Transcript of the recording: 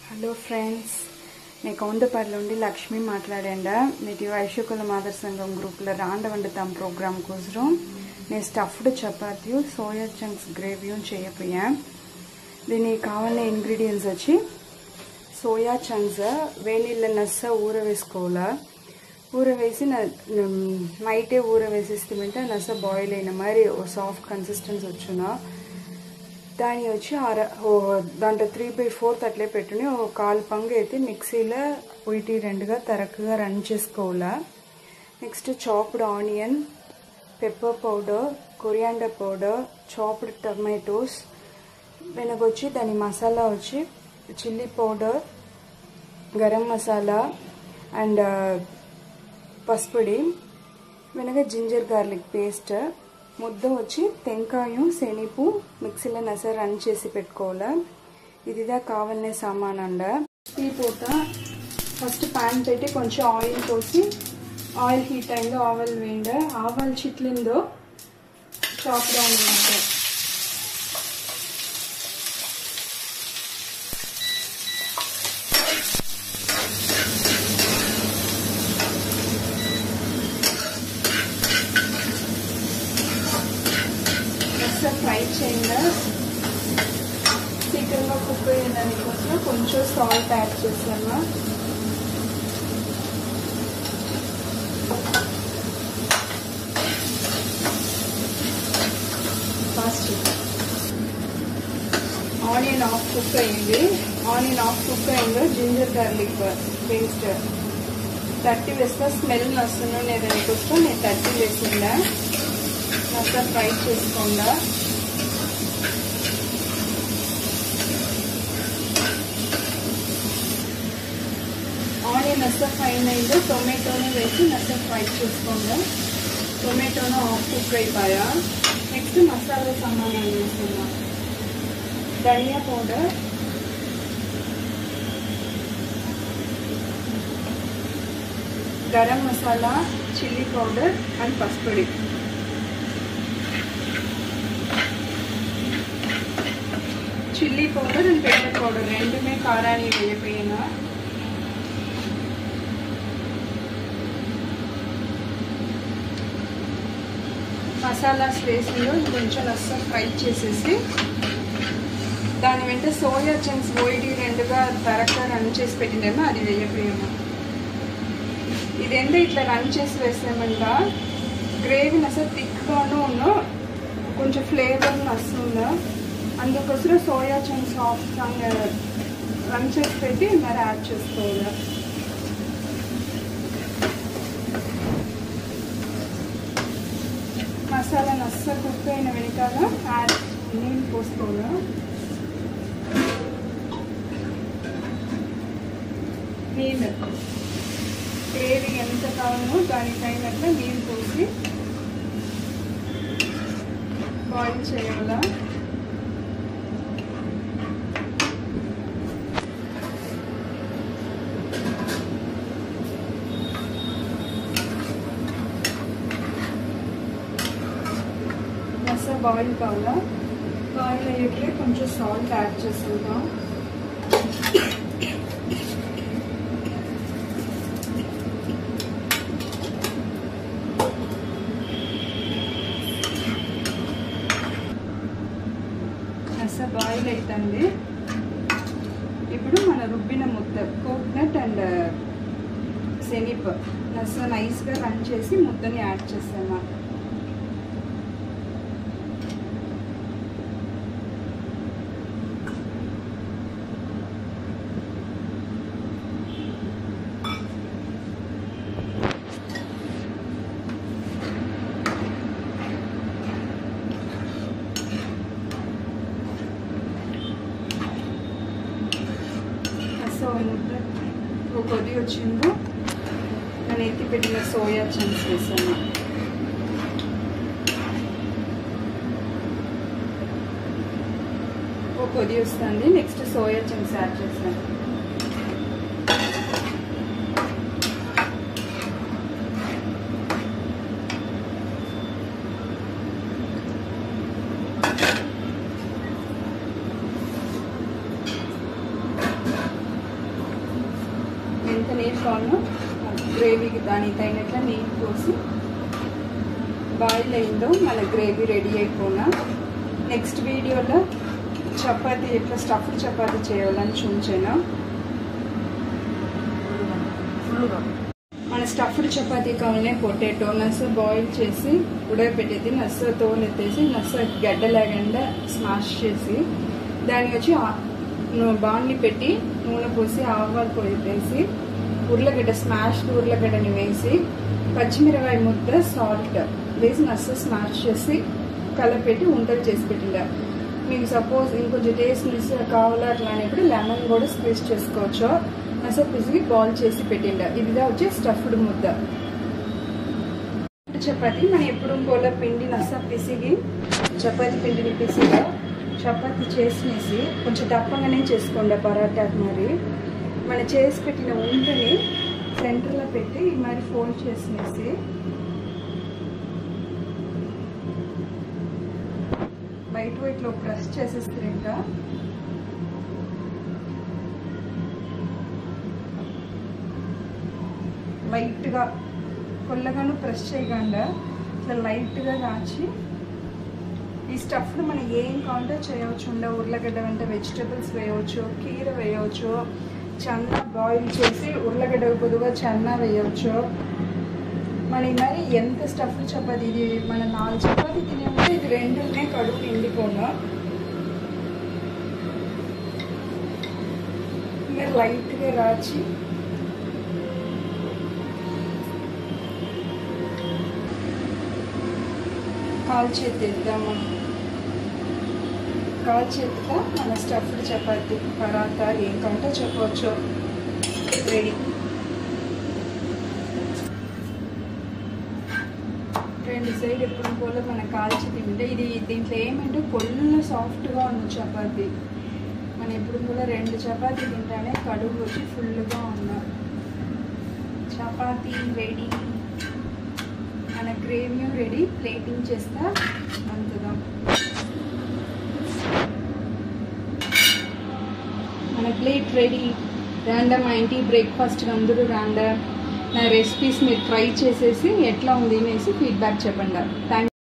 hello friends నేను కౌందపల్లి నుండి లక్ష్మి మాట్లాడాండ నేటి వైశ్యకుల మాదర్ సంఘం గ్రూప్లో రాండ వండుతాం ప్రోగ్రామ్ కోసం నేను stuffed chapati soya chunks gravy చేయపోయా దీనికి కావాలనే ఇంగ్రీడియంట్స్ వచ్చి సోయా చంక్స్ వేణీళ్ళ నస్స ఊర వేసుకోవాలా ఊర వేసి నైటే ఊర వేసేస్తే నస బాయిల్ అయిన మరి సాఫ్ట్ కన్సిస్టెన్సీ వచ్చునా దాని వచ్చి అర ఓ దాంట్లో త్రీ బై ఫోర్త్ అట్లే పెట్టుని ఓ కాలు పంగు అయితే మిక్సీలో వీటి రెండుగా తరకుగా రన్ చేసుకోవాలా next chopped onion pepper powder coriander powder chopped tomatoes వెనకొచ్చి దాని మసాలా వచ్చి chilli powder garam masala and పసుపుడి వెనక జింజర్ గార్లిక్ పేస్ట్ ముద్ద వచ్చి తెంకాయం శనిపు మిక్సీలో నస రన్ చేసి పెట్టుకోవాలా ఇదిదా కావాలనే సామాన్ అండ ఈ పూట ఫస్ట్ ప్యాన్ పెట్టి కొంచెం ఆయిల్ పోసి ఆయిల్ హీట్ అయిందో ఆయిల్ వేయండి ఆవాలు చిట్లిందో చాప్ డౌన్ వేయండి ఒకసారి ఫ్రై చేయండి సీక్రెట్గా కుక్ అయ్యేదాని కోసం కొంచెం సాల్ట్ యాడ్ చేసాను ఫాస్ట్ ఆనియన్ ఆఫ్ కుక్ అయింది ఆనియన్ ఆఫ్ కుక్ అయిందో జింజర్ గార్లిక్ పేస్ట్ థర్టీ వేస్తా స్మెల్ వస్తున్నాను నేను దానికోసం నేను థర్టీ వేసిందా కాస్త ఫ్రై చేసుకోండా ఆనియన్ నస్త ఫైన్ అయిందో టొమాటోను వేసి నస్త ఫ్రై చేసుకోండా టొమాటోను ఆఫ్ కుక్ అయిపోయా నెక్స్ట్ మసాలా సామాన్లు వేసుకుందాం ధనియా powder garam masala chilli powder and పసుపొడి chilli powder and pepper powder రెండుమే కారాన్ని వేయపోయినా మసాలాస్ వేసిందో కొంచెం రసం ఫ్రై చేసేసి దాని వెంట సోయా చంక్స్ ఓయిడి రెండుగా తరగ్గా రన్ చేసి పెట్టిందేమో అది వేయపోయాము ఇదేంటో ఇట్లా రన్ చేసి వేసామంట గ్రేవీ అసలు థిక్గాను ఉన్నో కొంచెం ఫ్లేవర్ వస్తుందా అందుకోసం సోయా చంక్స్ ఆఫ్ రన్ చేసి పెట్టి మరి యాడ్ చేసుకోవాలి మసాలా నస్స కుక్ అయిన వెనకాల యాడ్ నీళ్ళు పోసుకోవాలి నీళ్ళు గ్రేవీ ఎంత కావాలో దానికి తగినట్లు నీళ్ళు పోసి బాయిల్ చేయాలా రస బాయిల్ కావాలా బాయిల్ అయ్యేట్లే కొంచెం సాల్ట్ యాడ్ చేసుకుందాం రస బాయిల్ అవుతుంది ఇప్పుడు మన రుబ్బిన ముద్ద కోకోనట్ అండ్ శనిప్ నస నైస్గా రన్ చేసి ముద్దని యాడ్ చేస్తాను సో ముద్ద ఒక కొద్ది వచ్చిందో నేను ఎత్తి పెట్టిన సోయా చంక్స్ వేసాను ఒక కొద్ది వస్తుంది నెక్స్ట్ సోయా చంక్స్ యాడ్ చేస్తాను నీళ్ళు పోను గ్రేవీకి దానికి తగినట్ల నీళ్ళు పోసి బాయిల్ అయిందో మన గ్రేవీ రెడీ అయిపోనా నెక్స్ట్ వీడియోలో చపాతీ ఎట్లా స్టఫ్డ్ చపాతీ చేయాలని చూపించాను మన స్టఫ్డ్ చపాతీ కావాలనే పొటాటో నస్స బాయిల్ చేసి ఉడకపెట్టేది నస్స తోలు ఎత్తేసి నస్స గడ్డ లేకుండా స్మాష్ చేసి దానికి వచ్చి బాండ్ని పెట్టి నూనె పోసి ఆవాలు పోసేసి ఉర్లగడ్డ స్మాష్ ఉర్లగడ్డని వేసి పచ్చిమిరకాయ ముద్ద సాల్ట్ వేసి నస్స స్మాష్ చేసి కలపెట్టి ఉంటలు చేసి పెట్టిండ మీకు సపోజ్ ఇంకొంచెం టేస్ట్ మిస్ కావాలా అట్లా అనేప్పుడు లెమన్ కూడా స్క్వీజ్ చేసుకోవచ్చు నస పిసిగి బాల్ చేసి పెట్టిండ ఇదిగా వచ్చి స్టఫ్డ్ ముద్ద చపాతి మనం ఎప్పుడు పోల పిండి నస పిసిగి చపాతి పిండిని పిసిగా చపాతి చేసినేసి కొంచెం దప్పగానే చేసుకోండి పరాటాకు మరి మన చేసి పెట్టిన ఉంటని సెంటర్లో పెట్టి మరి ఫోల్డ్ చేసినేసి బయట వైట్లో ప్రెస్ చేసేస్తే ఇంకా లైట్గా కొల్లగాను ప్రెస్ చేయకుండా ఇట్లా లైట్గా కాచి ఈ స్టఫ్ను మనం ఏం కావాలంటే చేయవచ్చు ఉండే ఉర్లగడ్డ వెంట వెజిటబుల్స్ వేయవచ్చు కీర వేయవచ్చు చన్న బాయిల్ చేసి ఉర్లగడ్డ పొదుగా చన్న వేయవచ్చు మరి మరి ఎంత స్టఫ్ చపాతి ఇది మన నాలుగు చపాతి తినేమంటే ఇది రెండునే కడుపు నిండిపోను మీరు లైట్గా రాచి కాల్ చేద్దాము కాల్ చేతిగా మన స్టఫ్డ్ చపాతి పరాతా ఏం కావాలంటే చెప్పవచ్చు రెడీ రెండు సైడ్ ఎప్పుడు పోలో మనం కాల్చి తింటే ఇది దీంట్లో ఏమంటే పొల్లు సాఫ్ట్గా ఉంది చపాతి మనం ఎప్పుడు కూడా రెండు చపాతీ తింటానే కడుగు వచ్చి ఫుల్గా ఉన్నా చపాతీ రెడీ మన గ్రేవీ రెడీ ప్లేటింగ్ చేస్తా అంతగా మన ప్లేట్ రెడీ రాండా మా ఇంటి బ్రేక్ఫాస్ట్ అందరూ రాండా నా రెసిపీస్ మీరు ట్రై చేసేసి ఎట్లా ఉంది అనేసి ఫీడ్బ్యాక్ చెప్పండి థ్యాంక్